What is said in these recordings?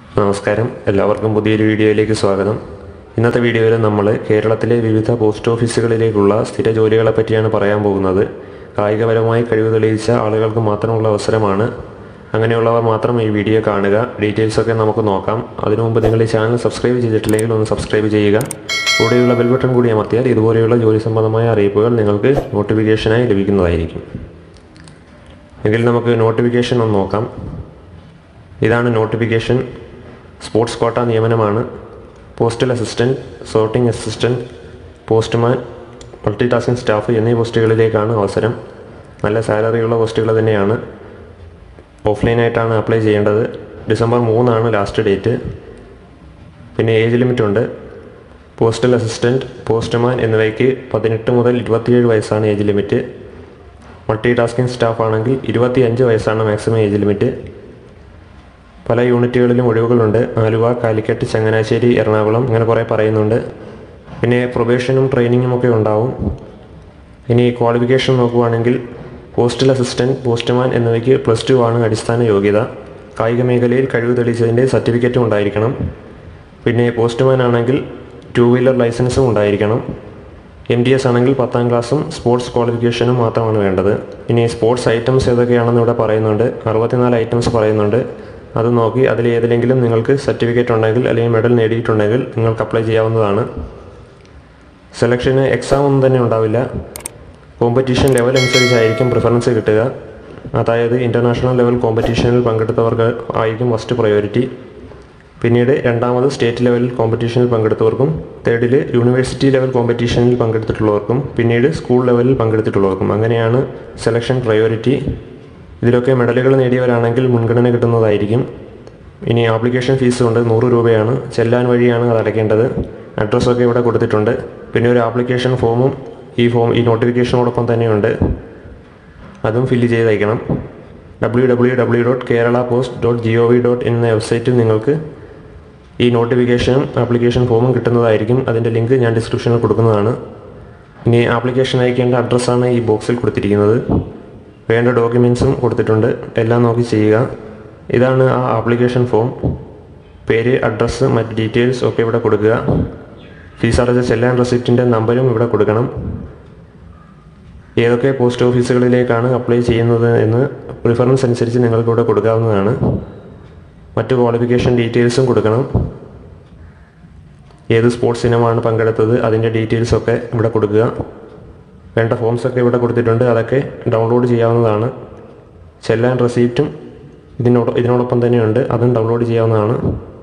നമസ്കാരം എല്ലാവർക്കും പുതിയൊരു വീഡിയോയിലേക്ക് സ്വാഗതം ഇന്നത്തെ വീഡിയോയിൽ നമ്മൾ കേരളത്തിലെ വിവിധ പോസ്റ്റ് ഓഫീസുകളിലേക്കുള്ള സ്ഥിര ജോലികളെ പറ്റിയാണ് പറയാൻ പോകുന്നത് കായികപരമായി കഴിവ് തെളിയിച്ച ആളുകൾക്ക് മാത്രമുള്ള അവസരമാണ് അങ്ങനെയുള്ളവർ മാത്രം ഈ വീഡിയോ കാണുക ഡീറ്റെയിൽസ് ഒക്കെ നമുക്ക് നോക്കാം അതിനു മുമ്പ് നിങ്ങൾ ഈ ചാനൽ സബ്സ്ക്രൈബ് ചെയ്തിട്ടില്ലെങ്കിൽ ഒന്ന് സബ്സ്ക്രൈബ് ചെയ്യുക കൂടെയുള്ള ബെൽ ബട്ടൺ കൂടി അമർത്തിയാൽ ഇതുപോലെയുള്ള ജോലി സംബന്ധമായ അറിയിപ്പുകൾ നിങ്ങൾക്ക് നോട്ടിഫിക്കേഷനായി ലഭിക്കുന്നതായിരിക്കും എങ്കിൽ നമുക്ക് നോട്ടിഫിക്കേഷൻ ഒന്ന് നോക്കാം ഇതാണ് നോട്ടിഫിക്കേഷൻ സ്പോർട്സ് കോട്ട നിയമനമാണ് postal assistant sorting assistant postman multi tasking staff എന്നീ പോസ്റ്റുകളിലേക്കാണ് അവസരം നല്ല സാലറിയുള്ള പോസ്റ്റുകൾ തന്നെയാണ് ഓഫ്ലൈനായിട്ടാണ് അപ്ലൈ ചെയ്യേണ്ടത് ഡിസംബർ മൂന്നാണ് ലാസ്റ്റ് ഡേറ്റ് പിന്നെ ഏജ് ലിമിറ്റ് ഉണ്ട് പോസ്റ്റൽ അസിസ്റ്റൻറ്റ് പോസ്റ്റ്മാൻ എന്നിവയ്ക്ക് പതിനെട്ട് മുതൽ ഇരുപത്തിയേഴ് വയസ്സാണ് age limit multi tasking staff ആണെങ്കിൽ ഇരുപത്തിയഞ്ച് വയസ്സാണ് മാക്സിമം ഏജ് ലിമിറ്റ് പല യൂണിറ്റുകളിലും ഒഴിവുകളുണ്ട് ആലുവ കാലിക്കറ്റ് ചങ്ങനാശ്ശേരി എറണാകുളം അങ്ങനെ കുറേ പറയുന്നുണ്ട് പിന്നെ പ്രൊബേഷനും ട്രെയിനിങ്ങും ഒക്കെ ഉണ്ടാവും ഇനി ക്വാളിഫിക്കേഷൻ നോക്കുവാണെങ്കിൽ പോസ്റ്റൽ അസിസ്റ്റൻറ്റ് പോസ്റ്റ്മാൻ എന്നിവയ്ക്ക് പ്ലസ് ടു ആണ് അടിസ്ഥാന യോഗ്യത കായിക മേഖലയിൽ കഴിവ് തെളിയിച്ചതിൻ്റെ സർട്ടിഫിക്കറ്റും ഉണ്ടായിരിക്കണം പിന്നെ പോസ്റ്റ്മാൻ ആണെങ്കിൽ ടു വീലർ ലൈസൻസും ഉണ്ടായിരിക്കണം എം ഡി എസ് ആണെങ്കിൽ പത്താം ക്ലാസ്സും സ്പോർട്സ് ക്വാളിഫിക്കേഷനും മാത്രമാണ് വേണ്ടത് ഇനി സ്പോർട്സ് ഐറ്റംസ് ഏതൊക്കെയാണെന്ന് ഇവിടെ പറയുന്നുണ്ട് അറുപത്തിനാല് ഐറ്റംസ് പറയുന്നുണ്ട് അത് നോക്കി അതിൽ ഏതിലെങ്കിലും നിങ്ങൾക്ക് സർട്ടിഫിക്കറ്റ് ഉണ്ടെങ്കിൽ അല്ലെങ്കിൽ മെഡൽ നേടിയിട്ടുണ്ടെങ്കിൽ നിങ്ങൾക്ക് അപ്ലൈ ചെയ്യാവുന്നതാണ് സെലക്ഷന് എക്സാം ഒന്നും തന്നെ ഉണ്ടാവില്ല കോമ്പറ്റീഷൻ ലെവൽ അനുസരിച്ചായിരിക്കും പ്രിഫറൻസ് കിട്ടുക അതായത് ഇൻ്റർനാഷണൽ ലെവൽ കോമ്പറ്റീഷനിൽ പങ്കെടുത്തവർക്ക് ആയിരിക്കും ഫസ്റ്റ് പ്രയോറിറ്റി പിന്നീട് രണ്ടാമത് സ്റ്റേറ്റ് ലെവൽ കോമ്പറ്റീഷനിൽ പങ്കെടുത്തവർക്കും തേർഡിൽ യൂണിവേഴ്സിറ്റി ലെവൽ കോമ്പറ്റീഷനിൽ പങ്കെടുത്തിട്ടുള്ളവർക്കും പിന്നീട് സ്കൂൾ ലെവലിൽ പങ്കെടുത്തിട്ടുള്ളവർക്കും അങ്ങനെയാണ് സെലക്ഷൻ പ്രയോറിറ്റി ഇതിലൊക്കെ മെഡലുകൾ നേടിയവരാണെങ്കിൽ മുൻഗണന കിട്ടുന്നതായിരിക്കും ഇനി ആപ്ലിക്കേഷൻ ഫീസ് ഉണ്ട് നൂറ് രൂപയാണ് ചെല്ലാൻ വഴിയാണ് അത് അടയ്ക്കേണ്ടത് അഡ്രസ്സൊക്കെ ഇവിടെ കൊടുത്തിട്ടുണ്ട് പിന്നെ ഒരു ആപ്ലിക്കേഷൻ ഫോമും ഈ ഫോം ഈ നോട്ടിഫിക്കേഷനോടൊപ്പം തന്നെയുണ്ട് അതും ഫില്ല് ചെയ്ത് അയക്കണം W W W dot Kerala post dot G O V dot എന്ന വെബ്സൈറ്റിൽ നിങ്ങൾക്ക് ഈ നോട്ടിഫിക്കേഷനും ആപ്ലിക്കേഷൻ ഫോമും കിട്ടുന്നതായിരിക്കും അതിൻ്റെ ലിങ്ക് ഞാൻ ഡിസ്ക്രിപ്ഷനിൽ കൊടുക്കുന്നതാണ് ഇനി ആപ്ലിക്കേഷൻ അയക്കേണ്ട അഡ്രസ്സാണ് ഈ ബോക്സിൽ കൊടുത്തിരിക്കുന്നത് വേണ്ട ഡോക്യുമെൻസും കൊടുത്തിട്ടുണ്ട് എല്ലാം നോക്കി ചെയ്യുക ഇതാണ് ആ ആപ്ലിക്കേഷൻ ഫോം പേര് അഡ്രസ്സ് മറ്റ് ഡീറ്റെയിൽസ് ഒക്കെ ഇവിടെ കൊടുക്കുക ഫീസ് അടച്ച ചെല്ലാൻ റെസിപ്റ്റിൻ്റെ നമ്പരും ഇവിടെ കൊടുക്കണം ഏതൊക്കെ പോസ്റ്റ് ഓഫീസുകളിലേക്കാണ് അപ്ലൈ ചെയ്യുന്നത് എന്ന് പ്രിഫറൻസ് അനുസരിച്ച് നിങ്ങൾക്ക് ഇവിടെ കൊടുക്കാവുന്നതാണ് മറ്റ് ക്വാളിഫിക്കേഷൻ ഡീറ്റെയിൽസും കൊടുക്കണം ഏത് സ്പോർട്സ് ഇനമാണ് പങ്കെടുത്തത് അതിൻ്റെ ഡീറ്റെയിൽസ് ഒക്കെ ഇവിടെ കൊടുക്കുക വേണ്ട ഫോംസ് ഒക്കെ ഇവിടെ കൊടുത്തിട്ടുണ്ട് അതൊക്കെ ഡൗൺലോഡ് ചെയ്യാവുന്നതാണ് ചെല്ലാൻ റെസീപ്റ്റും ഇതിനോട് ഇതിനോടൊപ്പം തന്നെയുണ്ട് അതും ഡൗൺലോഡ് ചെയ്യാവുന്നതാണ്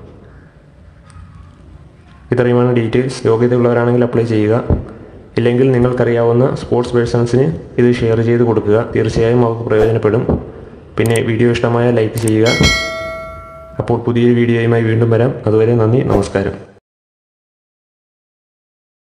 ഇത്രയുമാണ് ഡീറ്റെയിൽസ് യോഗ്യതയുള്ളവരാണെങ്കിൽ അപ്ലൈ ചെയ്യുക ഇല്ലെങ്കിൽ നിങ്ങൾക്കറിയാവുന്ന സ്പോർട്സ് പേഴ്സൺസിന് ഇത് ഷെയർ ചെയ്ത് കൊടുക്കുക തീർച്ചയായും അവർക്ക് പ്രയോജനപ്പെടും പിന്നെ വീഡിയോ ഇഷ്ടമായ ലൈക്ക് ചെയ്യുക അപ്പോൾ പുതിയൊരു വീഡിയോയുമായി വീണ്ടും വരാം അതുവരെ നന്ദി നമസ്കാരം